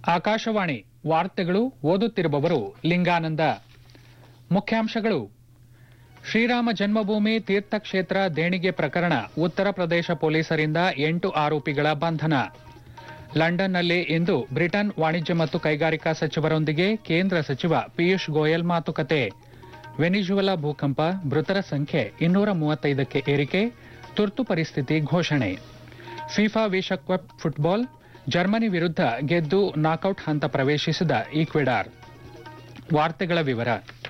ಆಕಾಶವಾಣಿ ವಾರ್ತೆಗಳು ಓದುತ್ತಿರುವವರು ಲಿಂಗಾನಂದ ಮುಖ್ಯಾಂಶಗಳು ಶ್ರೀರಾಮ ಜನ್ಮಭೂಮಿ ತೀರ್ಥಕ್ಷೇತ್ರ ದೇಣಿಗೆ ಪ್ರಕರಣ ಉತ್ತರ ಪ್ರದೇಶ ಪೊಲೀಸರಿಂದ ಎಂಟು ಆರೋಪಿಗಳ ಬಂಧನ ಲಂಡನ್ನಲ್ಲಿ ಇಂದು ಬ್ರಿಟನ್ ವಾಣಿಜ್ಯ ಮತ್ತು ಕೈಗಾರಿಕಾ ಸಚಿವರೊಂದಿಗೆ ಕೇಂದ್ರ ಸಚಿವ ಪಿಯೂಷ್ ಗೋಯಲ್ ಮಾತುಕತೆ ವೆನಿಜುವೆಲಾ ಭೂಕಂಪ ಮೃತರ ಸಂಖ್ಯೆ ಇನ್ನೂರ ಮೂವತ್ತೈದಕ್ಕೆ ಏರಿಕೆ ತುರ್ತು ಪರಿಸ್ಥಿತಿ ಘೋಷಣೆ ಫಿಫಾ ವಿಶ್ವಕಪ್ ಫುಟ್ಬಾಲ್ ಜರ್ಮನಿ ವಿರುದ್ಧ ಗೆದ್ದು ನಾಕೌಟ್ ಹಂತ ಪ್ರವೇಶಿಸಿದ ಈಕ್ವೆಡಾರ್ ವಾರ್ತೆಗಳ ವಿವರ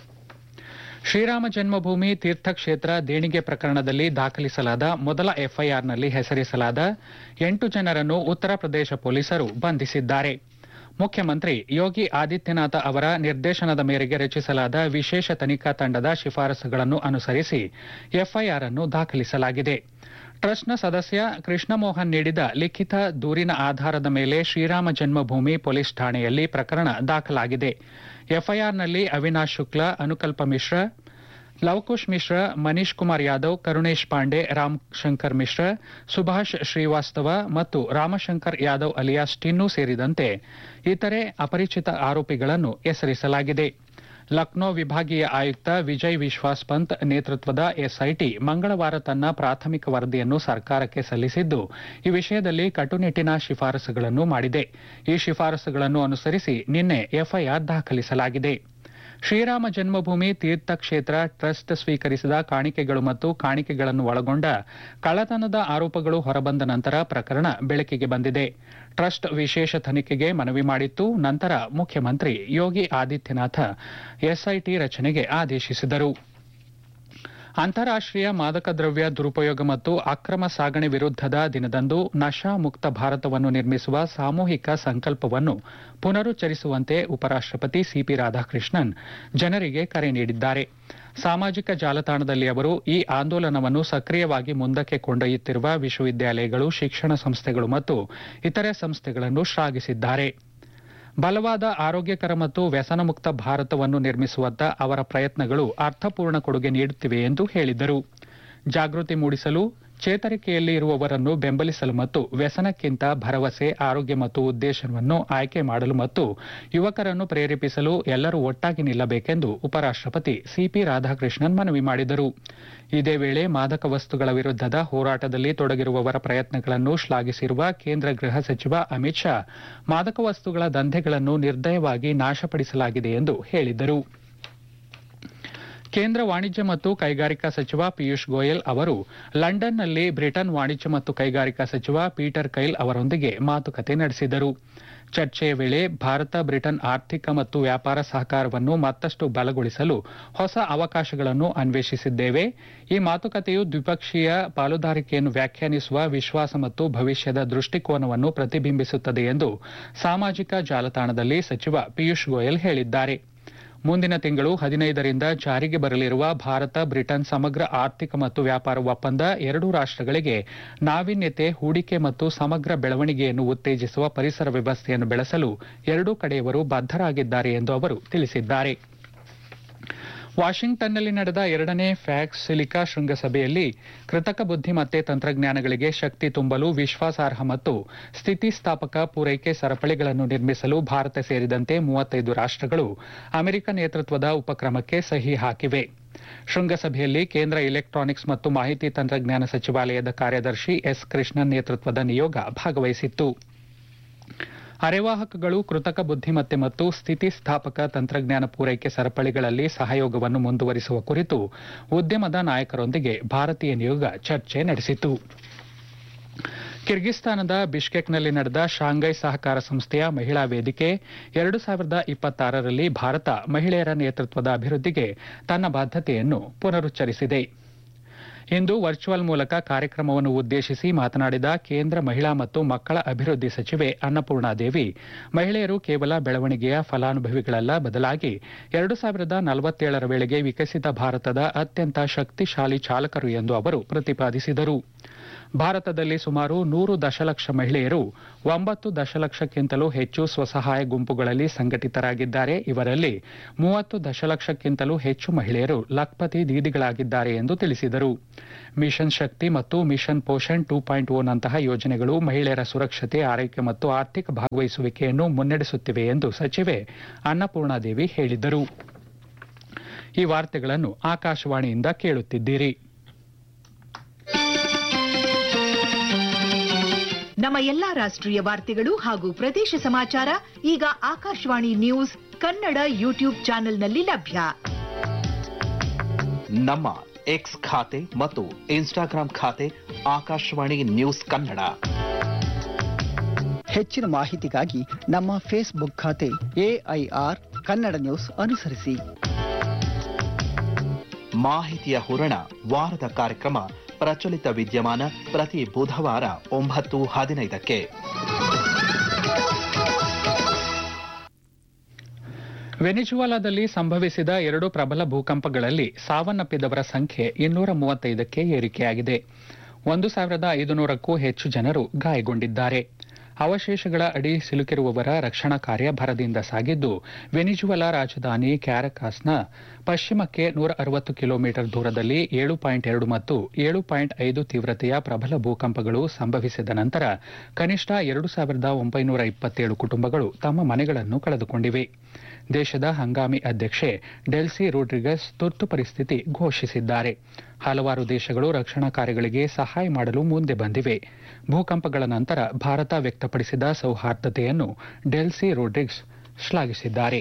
ಶ್ರೀರಾಮ ಜನ್ಮಭೂಮಿ ತೀರ್ಥಕ್ಷೇತ್ರ ದೇಣಿಗೆ ಪ್ರಕರಣದಲ್ಲಿ ದಾಖಲಿಸಲಾದ ಮೊದಲ ಎಫ್ಐಆರ್ನಲ್ಲಿ ಹೆಸರಿಸಲಾದ ಎಂಟು ಜನರನ್ನು ಉತ್ತರ ಪ್ರದೇಶ ಪೊಲೀಸರು ಬಂಧಿಸಿದ್ದಾರೆ ಮುಖ್ಯಮಂತ್ರಿ ಯೋಗಿ ಆದಿತ್ಯನಾಥ ಅವರ ನಿರ್ದೇಶನದ ಮೇರೆಗೆ ರಚಿಸಲಾದ ವಿಶೇಷ ತನಿಖಾ ತಂಡದ ಶಿಫಾರಸುಗಳನ್ನು ಅನುಸರಿಸಿ ಎಫ್ಐಆರ್ ಅನ್ನು ದಾಖಲಿಸಲಾಗಿದೆ ಟ್ರಸ್ಟ್ನ ಸದಸ್ಯ ಕೃಷ್ಣಮೋಹನ್ ನೀಡಿದ ಲಿಖಿತ ದೂರಿನ ಆಧಾರದ ಮೇಲೆ ಶ್ರೀರಾಮ ಜನ್ಮಭೂಮಿ ಪೊಲೀಸ್ ಠಾಣೆಯಲ್ಲಿ ಪ್ರಕರಣ ದಾಖಲಾಗಿದೆ ಎಫ್ಐಆರ್ನಲ್ಲಿ ಅವಿನಾಶ್ ಶುಕ್ಲಾ ಅನುಕಲ್ಪ ಮಿಶ್ರಾ ಲವಕುಶ್ ಮಿಶ್ರಾ ಮನೀಶ್ ಕುಮಾರ್ ಯಾದವ್ ಕರುಣೇಶ್ ಪಾಂಡೆ ರಾಮಶಂಕರ್ ಮಿಶ್ರಾ ಸುಭಾಷ್ ಶ್ರೀವಾಸ್ತವ ಮತ್ತು ರಾಮಶಂಕರ್ ಯಾದವ್ ಅಲಿಯಾಸ್ ಟಿನ್ನು ಸೇರಿದಂತೆ ಇತರೆ ಅಪರಿಚಿತ ಆರೋಪಿಗಳನ್ನು ಹೆಸರಿಸಲಾಗಿದೆ ಲಕ್ನೋ ವಿಭಾಗೀಯ ಆಯುಕ್ತ ವಿಜಯ್ ವಿಶ್ವಾಸ್ ಪಂತ್ ನೇತೃತ್ವದ ಎಸ್ಐಟಿ ಮಂಗಳವಾರ ತನ್ನ ಪ್ರಾಥಮಿಕ ವರದಿಯನ್ನು ಸರ್ಕಾರಕ್ಕೆ ಸಲ್ಲಿಸಿದ್ದು ಈ ವಿಷಯದಲ್ಲಿ ಕಟ್ಟುನಿಟ್ಟಿನ ಶಿಫಾರಸುಗಳನ್ನು ಮಾಡಿದೆ ಈ ಶಿಫಾರಸುಗಳನ್ನು ಅನುಸರಿಸಿ ನಿನ್ನೆ ಎಫ್ಐಆರ್ ದಾಖಲಿಸಲಾಗಿದೆ ಶ್ರೀರಾಮ ಜನ್ಮಭೂಮಿ ತೀರ್ಥಕ್ಷೇತ್ರ ಟ್ರಸ್ಟ್ ಸ್ವೀಕರಿಸಿದ ಕಾಣಿಕೆಗಳು ಮತ್ತು ಕಾಣಿಕೆಗಳನ್ನು ಒಳಗೊಂಡ ಕಳ್ಳತನದ ಆರೋಪಗಳು ಹೊರಬಂದ ನಂತರ ಪ್ರಕರಣ ಬೆಳಕಿಗೆ ಬಂದಿದೆ ಟ್ರಸ್ಟ್ ವಿಶೇಷ ತನಿಖೆಗೆ ಮನವಿ ಮಾಡಿತ್ತು ನಂತರ ಮುಖ್ಯಮಂತ್ರಿ ಯೋಗಿ ಆದಿತ್ಯನಾಥ ಎಸ್ಐಟಿ ರಚನೆಗೆ ಆದೇಶಿಸಿದರು ಅಂತಾರಾಷ್ಟೀಯ ಮಾದಕ ದ್ರವ್ಯ ದುರುಪಯೋಗ ಮತ್ತು ಅಕ್ರಮ ಸಾಗಣೆ ವಿರುದ್ಧದ ದಿನದಂದು ನಶಾ ಮುಕ್ತ ಭಾರತವನ್ನು ನಿರ್ಮಿಸುವ ಸಾಮೂಹಿಕ ಸಂಕಲ್ಪವನ್ನು ಪುನರುಚ್ಚರಿಸುವಂತೆ ಉಪರಾಷ್ಟಪತಿ ಸಿಪಿ ರಾಧಾಕೃಷ್ಣನ್ ಜನರಿಗೆ ಕರೆ ನೀಡಿದ್ದಾರೆ ಸಾಮಾಜಿಕ ಜಾಲತಾಣದಲ್ಲಿ ಅವರು ಈ ಆಂದೋಲನವನ್ನು ಸಕ್ರಿಯವಾಗಿ ಮುಂದಕ್ಕೆ ಕೊಂಡೊಯ್ಯುತ್ತಿರುವ ವಿಶ್ವವಿದ್ಯಾಲಯಗಳು ಶಿಕ್ಷಣ ಸಂಸ್ಥೆಗಳು ಮತ್ತು ಇತರೆ ಸಂಸ್ಥೆಗಳನ್ನು ಶ್ಲಾಘಿಸಿದ್ದಾರೆ ಬಲವಾದ ಆರೋಗ್ಯಕರ ಮತ್ತು ವ್ಯಸನಮುಕ್ತ ಭಾರತವನ್ನು ನಿರ್ಮಿಸುವತ್ತ ಅವರ ಪ್ರಯತ್ನಗಳು ಅರ್ಥಪೂರ್ಣ ಕೊಡುಗೆ ನೀಡುತ್ತಿವೆ ಎಂದು ಹೇಳಿದರು ಜಾಗೃತಿ ಮೂಡಿಸಲು ಚೇತರಿಕೆಯಲ್ಲಿ ಇರುವವರನ್ನು ಬೆಂಬಲಿಸಲು ಮತ್ತು ವ್ಯಸನಕ್ಕಿಂತ ಭರವಸೆ ಆರೋಗ್ಯ ಮತ್ತು ಉದ್ದೇಶವನ್ನು ಆಯ್ಕೆ ಮಾಡಲು ಮತ್ತು ಯುವಕರನ್ನು ಪ್ರೇರೇಪಿಸಲು ಎಲ್ಲರೂ ಒಟ್ಟಾಗಿ ನಿಲ್ಲಬೇಕೆಂದು ಉಪರಾಷ್ಟಪತಿ ಸಿಪಿ ರಾಧಾಕೃಷ್ಣನ್ ಮನವಿ ಮಾಡಿದರು ಇದೇ ವೇಳೆ ಮಾದಕ ವಸ್ತುಗಳ ವಿರುದ್ಧದ ಹೋರಾಟದಲ್ಲಿ ತೊಡಗಿರುವವರ ಪ್ರಯತ್ನಗಳನ್ನು ಶ್ಲಾಘಿಸಿರುವ ಕೇಂದ್ರ ಗೃಹ ಸಚಿವ ಅಮಿತ್ ಶಾ ಮಾದಕ ವಸ್ತುಗಳ ದಂಧೆಗಳನ್ನು ನಿರ್ದಯವಾಗಿ ನಾಶಪಡಿಸಲಾಗಿದೆ ಎಂದು ಹೇಳಿದರು ಕೇಂದ್ರ ವಾಣಿಜ್ಯ ಮತ್ತು ಕೈಗಾರಿಕಾ ಸಚಿವ ಪಿಯೂಷ್ ಗೋಯಲ್ ಅವರು ಲಂಡನ್ನಲ್ಲಿ ಬ್ರಿಟನ್ ವಾಣಿಜ್ಯ ಮತ್ತು ಕೈಗಾರಿಕಾ ಸಚಿವ ಪೀಟರ್ ಕೈಲ್ ಅವರೊಂದಿಗೆ ಮಾತುಕತೆ ನಡೆಸಿದರು ಚರ್ಚೆಯ ವೇಳೆ ಭಾರತ ಬ್ರಿಟನ್ ಆರ್ಥಿಕ ಮತ್ತು ವ್ಯಾಪಾರ ಸಹಕಾರವನ್ನು ಮತ್ತಷ್ಟು ಬಲಗೊಳಿಸಲು ಹೊಸ ಅವಕಾಶಗಳನ್ನು ಅನ್ವೇಷಿಸಿದ್ದೇವೆ ಈ ಮಾತುಕತೆಯು ದ್ವಿಪಕ್ಷೀಯ ಪಾಲುದಾರಿಕೆಯನ್ನು ವ್ಯಾಖ್ಯಾನಿಸುವ ವಿಶ್ವಾಸ ಮತ್ತು ಭವಿಷ್ಯದ ದೃಷ್ಟಿಕೋನವನ್ನು ಪ್ರತಿಬಿಂಬಿಸುತ್ತದೆ ಎಂದು ಸಾಮಾಜಿಕ ಜಾಲತಾಣದಲ್ಲಿ ಸಚಿವ ಪಿಯೂಷ್ ಗೋಯಲ್ ಹೇಳಿದ್ದಾರೆ ಮುಂದಿನ ತಿಂಗಳು ಹದಿನೈದರಿಂದ ಜಾರಿಗೆ ಬರಲಿರುವ ಭಾರತ ಬ್ರಿಟನ್ ಸಮಗ್ರ ಆರ್ಥಿಕ ಮತ್ತು ವ್ಯಾಪಾರ ಒಪ್ಪಂದ ಎರಡೂ ರಾಷ್ಟಗಳಿಗೆ ನಾವೀನ್ಯತೆ ಹೂಡಿಕೆ ಮತ್ತು ಸಮಗ್ರ ಬೆಳವಣಿಗೆಯನ್ನು ಉತ್ತೇಜಿಸುವ ಪರಿಸರ ವ್ಯವಸ್ಥೆಯನ್ನು ಬೆಳೆಸಲು ಎರಡೂ ಕಡೆಯವರು ಬದ್ದರಾಗಿದ್ದಾರೆ ಎಂದು ಅವರು ತಿಳಿಸಿದ್ದಾರೆ ವಾಷಿಂಗ್ಟನ್ನಲ್ಲಿ ನಡೆದ ಎರಡನೇ ಫ್ಯಾಕ್ಸ್ ಸಿಲಿಕಾ ಶೃಂಗಸಭೆಯಲ್ಲಿ ಕೃತಕ ಬುದ್ಧಿಮತ್ತೆ ತಂತ್ರಜ್ಞಾನಗಳಿಗೆ ಶಕ್ತಿ ತುಂಬಲು ವಿಶ್ವಾಸಾರ್ಹ ಮತ್ತು ಸ್ಥಿತಿಸ್ಥಾಪಕ ಪೂರೈಕೆ ಸರಪಳಿಗಳನ್ನು ನಿರ್ಮಿಸಲು ಭಾರತ ಸೇರಿದಂತೆ ಮೂವತ್ತೈದು ರಾಷ್ಟಗಳು ಅಮೆರಿಕ ನೇತೃತ್ವದ ಉಪಕ್ರಮಕ್ಕೆ ಸಹಿ ಹಾಕಿವೆ ಶೃಂಗಸಭೆಯಲ್ಲಿ ಕೇಂದ್ರ ಎಲೆಕ್ಟ್ರಾನಿಕ್ಸ್ ಮತ್ತು ಮಾಹಿತಿ ತಂತ್ರಜ್ಞಾನ ಸಚಿವಾಲಯದ ಕಾರ್ಯದರ್ಶಿ ಎಸ್ ಕೃಷ್ಣನ್ ನೇತೃತ್ವದ ನಿಯೋಗ ಭಾಗವಹಿಸಿತ್ತು ಅರೆವಾಹಕಗಳು ಕೃತಕ ಬುದ್ಧಿಮತ್ತೆ ಮತ್ತು ಸ್ಥಿತಿಸ್ಥಾಪಕ ತಂತ್ರಜ್ಞಾನ ಪೂರೈಕೆ ಸರಪಳಿಗಳಲ್ಲಿ ಸಹಯೋಗವನ್ನು ಮುಂದುವರಿಸುವ ಕುರಿತು ಉದ್ಯಮದ ನಾಯಕರೊಂದಿಗೆ ಭಾರತೀಯ ನಿಯೋಗ ಚರ್ಚೆ ನಡೆಸಿತು ಕಿರ್ಗಿಸ್ತಾನದ ಬಿಷ್ಕೆಕ್ನಲ್ಲಿ ನಡೆದ ಶಾಂಘೈ ಸಹಕಾರ ಸಂಸ್ಥೆಯ ಮಹಿಳಾ ವೇದಿಕೆ ಎರಡು ಸಾವಿರದ ಇಪ್ಪತ್ತಾರರಲ್ಲಿ ಭಾರತ ಮಹಿಳೆಯರ ನೇತೃತ್ವದ ಅಭಿವೃದ್ಧಿಗೆ ತನ್ನ ಬದ್ಧತೆಯನ್ನು ಪುನರುಚ್ಚರಿಸಿದೆ ಇಂದು ವರ್ಚುವಲ್ ಮೂಲಕ ಕಾರ್ಯಕ್ರಮವನ್ನು ಉದ್ದೇಶಿಸಿ ಮಾತನಾಡಿದ ಕೇಂದ್ರ ಮಹಿಳಾ ಮತ್ತು ಮಕ್ಕಳ ಅಭಿವೃದ್ಧಿ ಸಚಿವೆ ಅನ್ನಪೂರ್ಣಾದೇವಿ ಮಹಿಳೆಯರು ಕೇವಲ ಬೆಳವಣಿಗೆಯ ಫಲಾನುಭವಿಗಳಲ್ಲ ಬದಲಾಗಿ ಎರಡು ಸಾವಿರದ ನಲವತ್ತೇಳರ ವೇಳೆಗೆ ವಿಕಸಿತ ಭಾರತದ ಅತ್ಯಂತ ಶಕ್ತಿಶಾಲಿ ಚಾಲಕರು ಎಂದು ಅವರು ಪ್ರತಿಪಾದಿಸಿದರು ಭಾರತದಲ್ಲಿ ಸುಮಾರು ನೂರು ದಶಲಕ್ಷ ಮಹಿಳೆಯರು ಒಂಬತ್ತು ದಶಲಕ್ಷಕ್ಕಿಂತಲೂ ಹೆಚ್ಚು ಸ್ವಸಹಾಯ ಗುಂಪುಗಳಲ್ಲಿ ಸಂಘಟಿತರಾಗಿದ್ದಾರೆ ಇವರಲ್ಲಿ ಮೂವತ್ತು ದಶಲಕ್ಷಕ್ಕಿಂತಲೂ ಹೆಚ್ಚು ಮಹಿಳೆಯರು ಲಖ್ಪತಿ ದೀದಿಗಳಾಗಿದ್ದಾರೆ ಎಂದು ತಿಳಿಸಿದರು ಮಿಷನ್ ಶಕ್ತಿ ಮತ್ತು ಮಿಷನ್ ಪೋಷಣ್ ಟೂ ಪಾಯಿಂಟ್ ಓನಂತಹ ಯೋಜನೆಗಳು ಮಹಿಳೆಯರ ಸುರಕ್ಷತೆ ಆರೈಕೆ ಮತ್ತು ಆರ್ಥಿಕ ಭಾಗವಹಿಸುವಿಕೆಯನ್ನು ಮುನ್ನಡೆಸುತ್ತಿವೆ ಎಂದು ಸಚಿವೆ ಅನ್ನಪೂರ್ಣಾದೇವಿ ಹೇಳಿದರು ಈ ವಾರ್ತೆಗಳನ್ನು ಆಕಾಶವಾಣಿಯಿಂದ ಕೇಳುತ್ತಿದ್ದೀರಿ ನಮ್ಮ ಎಲ್ಲಾ ರಾಷ್ಟ್ರೀಯ ವಾರ್ತೆಗಳು ಹಾಗೂ ಪ್ರದೇಶ ಸಮಾಚಾರ ಈಗ ಆಕಾಶವಾಣಿ ನ್ಯೂಸ್ ಕನ್ನಡ ಯೂಟ್ಯೂಬ್ ಚಾನೆಲ್ನಲ್ಲಿ ಲಭ್ಯ ನಮ್ಮ ಎಕ್ಸ್ ಖಾತೆ ಮತ್ತು ಇನ್ಸ್ಟಾಗ್ರಾಂ ಖಾತೆ ಆಕಾಶವಾಣಿ ನ್ಯೂಸ್ ಕನ್ನಡ ಹೆಚ್ಚಿನ ಮಾಹಿತಿಗಾಗಿ ನಮ್ಮ ಫೇಸ್ಬುಕ್ ಖಾತೆ ಎಐಆರ್ ಕನ್ನಡ ನ್ಯೂಸ್ ಅನುಸರಿಸಿ ಮಾಹಿತಿಯ ಹೂರಣ ವಾರದ ಕಾರ್ಯಕ್ರಮ ಪ್ರಚಲಿತ ವಿದ್ಯಮಾನ ಪ್ರತಿ ಬುಧವಾರ ಒಂಬತ್ತು ಹದಿನೈದಕ್ಕೆ ವೆನಿಜುವಾಲಾದಲ್ಲಿ ಸಂಭವಿಸಿದ ಎರಡು ಪ್ರಬಲ ಭೂಕಂಪಗಳಲ್ಲಿ ಸಾವನ್ನಪ್ಪಿದವರ ಸಂಖ್ಯೆ ಇನ್ನೂರ ಮೂವತ್ತೈದಕ್ಕೆ ಏರಿಕೆಯಾಗಿದೆ ಒಂದು ಸಾವಿರದ ಐದುನೂರಕ್ಕೂ ಹೆಚ್ಚು ಜನರು ಗಾಯಗೊಂಡಿದ್ದಾರೆ ಅವಶೇಷಗಳ ಅಡಿ ಸಿಲುಕಿರುವವರ ರಕ್ಷಣಾ ಕಾರ್ಯ ಭರದಿಂದ ಸಾಗಿದ್ದು ವೆನಿಜುವಲಾ ರಾಜಧಾನಿ ಕ್ಯಾರಕಾಸ್ನ ಪಶ್ಚಿಮಕ್ಕೆ ನೂರ ಅರವತ್ತು ಕಿಲೋಮೀಟರ್ ದೂರದಲ್ಲಿ ಏಳು ಪಾಯಿಂಟ್ ಎರಡು ಮತ್ತು ಏಳು ಪಾಯಿಂಟ್ ಐದು ತೀವ್ರತೆಯ ಪ್ರಬಲ ಭೂಕಂಪಗಳು ಸಂಭವಿಸಿದ ನಂತರ ಕನಿಷ್ಠ ಎರಡು ಸಾವಿರದ ಒಂಬೈನೂರ ಇಪ್ಪತ್ತೇಳು ಕುಟುಂಬಗಳು ತಮ್ಮ ಮನೆಗಳನ್ನು ಕಳೆದುಕೊಂಡಿವೆ ದೇಶದ ಹಂಗಾಮಿ ಅಧ್ಯಕ್ಷೆ ಡೆಲ್ಸಿ ರೋಡ್ರಿಗಸ್ ತುರ್ತು ಪರಿಸ್ಥಿತಿ ಘೋಷಿಸಿದ್ದಾರೆ ಹಲವಾರು ದೇಶಗಳು ರಕ್ಷಣಾ ಕಾರ್ಯಗಳಿಗೆ ಸಹಾಯ ಮಾಡಲು ಮುಂದೆ ಬಂದಿವೆ ಭೂಕಂಪಗಳ ನಂತರ ಭಾರತ ವ್ಯಕ್ತಪಡಿಸಿದ ಸೌಹಾರ್ದತೆಯನ್ನು ಡೆಲ್ಸಿ ರೋಡ್ರಿಗ್ಸ್ ಶ್ಲಾಘಿಸಿದ್ದಾರೆ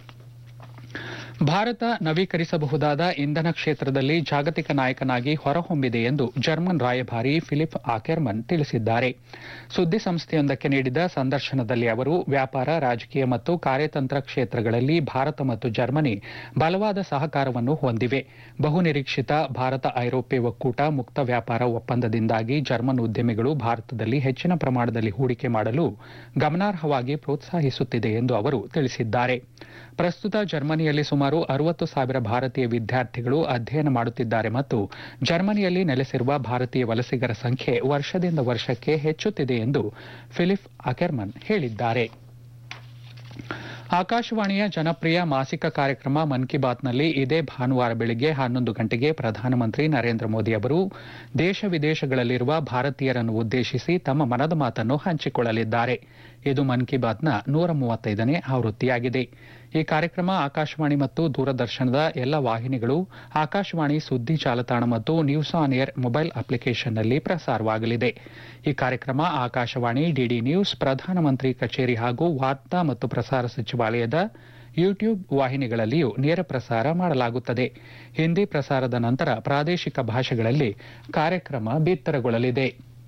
ಭಾರತ ನವೀಕರಿಸಬಹುದಾದ ಇಂಧನ ಕ್ಷೇತ್ರದಲ್ಲಿ ಜಾಗತಿಕ ನಾಯಕನಾಗಿ ಹೊರಹೊಮ್ಮಿದೆ ಎಂದು ಜರ್ಮನ್ ರಾಯಭಾರಿ ಫಿಲಿಪ್ ಆಕೆರ್ಮನ್ ತಿಳಿಸಿದ್ದಾರೆ ಸುದ್ದಿಸಂಸ್ಥೆಯೊಂದಕ್ಕೆ ನೀಡಿದ ಸಂದರ್ಶನದಲ್ಲಿ ಅವರು ವ್ಯಾಪಾರ ರಾಜಕೀಯ ಮತ್ತು ಕಾರ್ಯತಂತ್ರ ಕ್ಷೇತ್ರಗಳಲ್ಲಿ ಭಾರತ ಮತ್ತು ಜರ್ಮನಿ ಬಲವಾದ ಸಹಕಾರವನ್ನು ಹೊಂದಿವೆ ಬಹುನಿರೀಕ್ಷಿತ ಭಾರತ ಐರೋಪ್ಯ ಒಕ್ಕೂಟ ಮುಕ್ತ ವ್ಯಾಪಾರ ಒಪ್ಪಂದದಿಂದಾಗಿ ಜರ್ಮನ್ ಉದ್ಯಮಿಗಳು ಭಾರತದಲ್ಲಿ ಹೆಚ್ಚಿನ ಪ್ರಮಾಣದಲ್ಲಿ ಹೂಡಿಕೆ ಮಾಡಲು ಗಮನಾರ್ಹವಾಗಿ ಪ್ರೋತ್ಸಾಹಿಸುತ್ತಿದೆ ಎಂದು ಅವರು ತಿಳಿಸಿದ್ದಾರೆ ಪ್ರಸ್ತುತ ಜರ್ಮನಿಯಲ್ಲಿ ಸುಮಾರು ಅರವತ್ತು ಸಾವಿರ ಭಾರತೀಯ ವಿದ್ಯಾರ್ಥಿಗಳು ಅಧ್ಯಯನ ಮಾಡುತ್ತಿದ್ದಾರೆ ಮತ್ತು ಜರ್ಮನಿಯಲ್ಲಿ ನೆಲೆಸಿರುವ ಭಾರತೀಯ ವಲಸಿಗರ ಸಂಖ್ಯೆ ವರ್ಷದಿಂದ ವರ್ಷಕ್ಕೆ ಹೆಚ್ಚುತ್ತಿದೆ ಎಂದು ಫಿಲಿಪ್ ಅಕೆರ್ಮನ್ ಹೇಳಿದ್ದಾರೆ ಆಕಾಶವಾಣಿಯ ಜನಪ್ರಿಯ ಮಾಸಿಕ ಕಾರ್ಯಕ್ರಮ ಮನ್ ಕಿ ಬಾತ್ನಲ್ಲಿ ಇದೇ ಭಾನುವಾರ ಬೆಳಗ್ಗೆ ಹನ್ನೊಂದು ಗಂಟೆಗೆ ಪ್ರಧಾನಮಂತ್ರಿ ನರೇಂದ್ರ ಮೋದಿ ಅವರು ದೇಶ ವಿದೇಶಗಳಲ್ಲಿರುವ ಭಾರತೀಯರನ್ನು ಉದ್ದೇಶಿಸಿ ತಮ್ಮ ಮನದ ಮಾತನ್ನು ಹಂಚಿಕೊಳ್ಳಲಿದ್ದಾರೆ ಇದು ಮನ್ ಕಿ ಬಾತ್ನ ನೂರ ಮೂವತ್ತೈದನೇ ಆವೃತ್ತಿಯಾಗಿದೆ ಈ ಕಾರ್ಯಕ್ರಮ ಆಕಾಶವಾಣಿ ಮತ್ತು ದೂರದರ್ಶನದ ಎಲ್ಲ ವಾಹಿನಿಗಳು ಆಕಾಶವಾಣಿ ಸುದ್ದಿ ಜಾಲತಾಣ ಮತ್ತು ನ್ಯೂಸ್ ಆನ್ ಏರ್ ಮೊಬೈಲ್ ಅಪ್ಲಿಕೇಶನ್ನಲ್ಲಿ ಪ್ರಸಾರವಾಗಲಿದೆ ಈ ಕಾರ್ಯಕ್ರಮ ಆಕಾಶವಾಣಿ ಡಿಡಿ ನ್ಯೂಸ್ ಪ್ರಧಾನಮಂತ್ರಿ ಕಚೇರಿ ಹಾಗೂ ವಾರ್ತಾ ಮತ್ತು ಪ್ರಸಾರ ಸಚಿವಾಲಯದ ಯೂಟ್ಯೂಬ್ ವಾಹಿನಿಗಳಲ್ಲಿಯೂ ನೇರ ಪ್ರಸಾರ ಮಾಡಲಾಗುತ್ತದೆ ಹಿಂದಿ ಪ್ರಸಾರದ ನಂತರ ಪ್ರಾದೇಶಿಕ ಭಾಷೆಗಳಲ್ಲಿ ಕಾರ್ಯಕ್ರಮ ಬಿತ್ತರಗೊಳ್ಳಲಿದೆ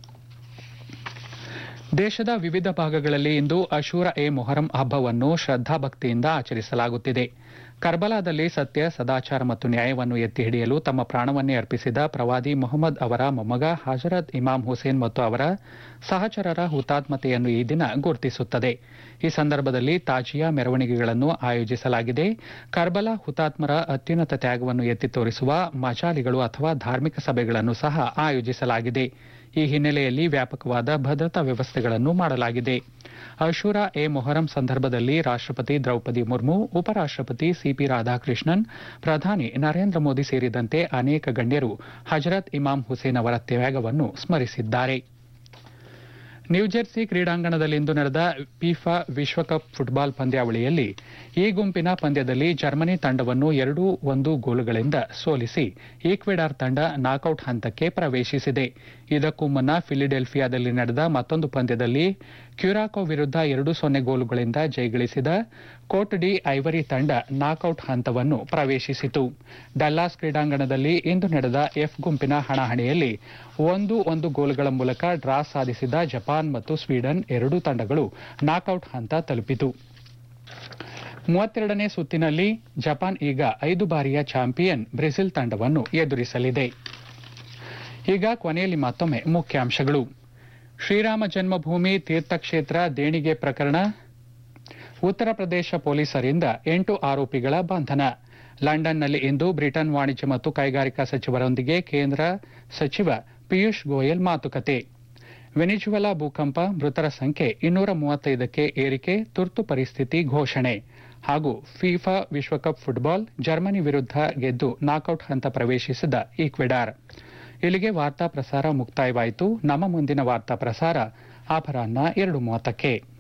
ದೇಶದ ವಿವಿಧ ಭಾಗಗಳಲ್ಲಿ ಇಂದು ಅಶೂರ ಎ ಮೊಹರಂ ಹಬ್ಬವನ್ನು ಶ್ರದ್ದಾಭಕ್ತಿಯಿಂದ ಆಚರಿಸಲಾಗುತ್ತಿದೆ ಕರ್ಬಲಾದಲ್ಲಿ ಸತ್ಯ ಸದಾಚಾರ ಮತ್ತು ನ್ಯಾಯವನ್ನು ಎತ್ತಿ ಹಿಡಿಯಲು ತಮ್ಮ ಪ್ರಾಣವನ್ನೇ ಅರ್ಪಿಸಿದ ಪ್ರವಾದಿ ಮೊಹಮ್ಮದ್ ಅವರ ಮೊಮ್ಮಗ ಹಜರತ್ ಇಮಾಮ್ ಹುಸೇನ್ ಮತ್ತು ಅವರ ಸಹಚರರ ಹುತಾತ್ಮತೆಯನ್ನು ಈ ದಿನ ಗುರುತಿಸುತ್ತದೆ ಈ ಸಂದರ್ಭದಲ್ಲಿ ತಾಜಿಯಾ ಮೆರವಣಿಗೆಗಳನ್ನು ಆಯೋಜಿಸಲಾಗಿದೆ ಕರ್ಬಲಾ ಹುತಾತ್ಮರ ಅತ್ಯುನ್ನತ ತ್ಯಾಗವನ್ನು ಎತ್ತಿ ತೋರಿಸುವ ಮಜಾಲಿಗಳು ಅಥವಾ ಧಾರ್ಮಿಕ ಸಭೆಗಳನ್ನು ಸಹ ಆಯೋಜಿಸಲಾಗಿದೆ ಈ ಹಿನ್ನೆಲೆಯಲ್ಲಿ ವ್ಯಾಪಕವಾದ ಭದ್ರತಾ ವ್ಯವಸ್ಥೆಗಳನ್ನು ಮಾಡಲಾಗಿದೆ ಅಶೂರಾ ಎ ಮೊಹರಂ ಸಂದರ್ಭದಲ್ಲಿ ರಾಷ್ಟ್ರಪತಿ ದ್ರೌಪದಿ ಮುರ್ಮು ಉಪರಾಷ್ಟ್ರಪತಿ ಸಿಪಿ ರಾಧಾಕೃಷ್ಣನ್ ಪ್ರಧಾನಿ ನರೇಂದ್ರ ಮೋದಿ ಸೇರಿದಂತೆ ಅನೇಕ ಗಣ್ಯರು ಹಜರತ್ ಇಮಾಮ್ ಹುಸೇನ್ ಅವರ ತ್ಯಾಗವನ್ನು ಸ್ಮರಿಸಿದ್ದಾರೆ ನ್ಯೂಜೆರ್ಸಿ ಕ್ರೀಡಾಂಗಣದಲ್ಲಿಂದು ನಡೆದ ಫಿಫಾ ವಿಶ್ವಕಪ್ ಫುಟ್ಬಾಲ್ ಪಂದ್ಯಾವಳಿಯಲ್ಲಿ ಈ ಗುಂಪಿನ ಪಂದ್ಯದಲ್ಲಿ ಜರ್ಮನಿ ತಂಡವನ್ನು ಎರಡು ಒಂದು ಗೋಲುಗಳಿಂದ ಸೋಲಿಸಿ ಈಕ್ವೆಡಾರ್ ತಂಡ ನಾಕೌಟ್ ಹಂತಕ್ಕೆ ಪ್ರವೇಶಿಸಿದೆ ಇದಕ್ಕೂ ಮುನ್ನ ಫಿಲಿಡೆಲ್ಫಿಯಾದಲ್ಲಿ ನಡೆದ ಮತ್ತೊಂದು ಪಂದ್ಯದಲ್ಲಿ ಕ್ಯೂರಾಕೋ ವಿರುದ್ಧ ಎರಡು ಸೊನ್ನೆ ಗೋಲುಗಳಿಂದ ಜಯಗಳಿಸಿದ ಕೋಟ್ ಡಿ ಐವರಿ ತಂಡ ನಾಕೌಟ್ ಹಂತವನ್ನು ಪ್ರವೇಶಿಸಿತು ಡಲ್ಲಾಸ್ ಕ್ರೀಡಾಂಗಣದಲ್ಲಿ ಇಂದು ನಡೆದ ಎಫ್ ಗುಂಪಿನ ಹಣಾಹಣಿಯಲ್ಲಿ ಒಂದು ಒಂದು ಗೋಲುಗಳ ಮೂಲಕ ಡ್ರಾ ಸಾಧಿಸಿದ ಜಪಾನ್ ಮತ್ತು ಸ್ವೀಡನ್ ಎರಡೂ ತಂಡಗಳು ನಾಕೌಟ್ ಹಂತ ತಲುಪಿತು ಮೂವತ್ತೆರಡನೇ ಸುತ್ತಿನಲ್ಲಿ ಜಪಾನ್ ಈಗ ಐದು ಬಾರಿಯ ಚಾಂಪಿಯನ್ ಬ್ರೆಜಿಲ್ ತಂಡವನ್ನು ಎದುರಿಸಲಿದೆ ಈಗ ಕೊನೆಯಲ್ಲಿ ಮತ್ತೊಮ್ಮೆ ಮುಖ್ಯಾಂಶಗಳು ಶ್ರೀರಾಮ ಜನ್ಮಭೂಮಿ ತೀರ್ಥಕ್ಷೇತ್ರ ದೇಣಿಗೆ ಪ್ರಕರಣ ಉತ್ತರ ಪ್ರದೇಶ ಪೊಲೀಸರಿಂದ ಎಂಟು ಆರೋಪಿಗಳ ಬಂಧನ ಲಂಡನ್ನಲ್ಲಿ ಇಂದು ಬ್ರಿಟನ್ ವಾಣಿಜ್ಯ ಮತ್ತು ಕೈಗಾರಿಕಾ ಸಚಿವರೊಂದಿಗೆ ಕೇಂದ್ರ ಸಚಿವ ಪಿಯೂಷ್ ಗೋಯಲ್ ಮಾತುಕತೆ ವೆನಿಜುವೆಲಾ ಭೂಕಂಪ ಮೃತರ ಸಂಖ್ಯೆ ಇನ್ನೂರ ಮೂವತ್ತೈದಕ್ಕೆ ಏರಿಕೆ ತುರ್ತು ಪರಿಸ್ಥಿತಿ ಘೋಷಣೆ ಹಾಗೂ ಫಿಫಾ ವಿಶ್ವಕಪ್ ಫುಟ್ಬಾಲ್ ಜರ್ಮನಿ ವಿರುದ್ಧ ಗೆದ್ದು ನಾಕೌಟ್ ಹಂತ ಪ್ರವೇಶಿಸಿದ ಈಕ್ವೆಡಾರ್ ಇಲ್ಲಿಗೆ ವಾರ್ತಾ ಪ್ರಸಾರ ಮುಕ್ತಾಯವಾಯಿತು ನಮ್ಮ ಮುಂದಿನ ವಾರ್ತಾ ಪ್ರಸಾರ ಅಪರಾಹ್ನ ಎರಡು ಮೂವತ್ತಕ್ಕೆ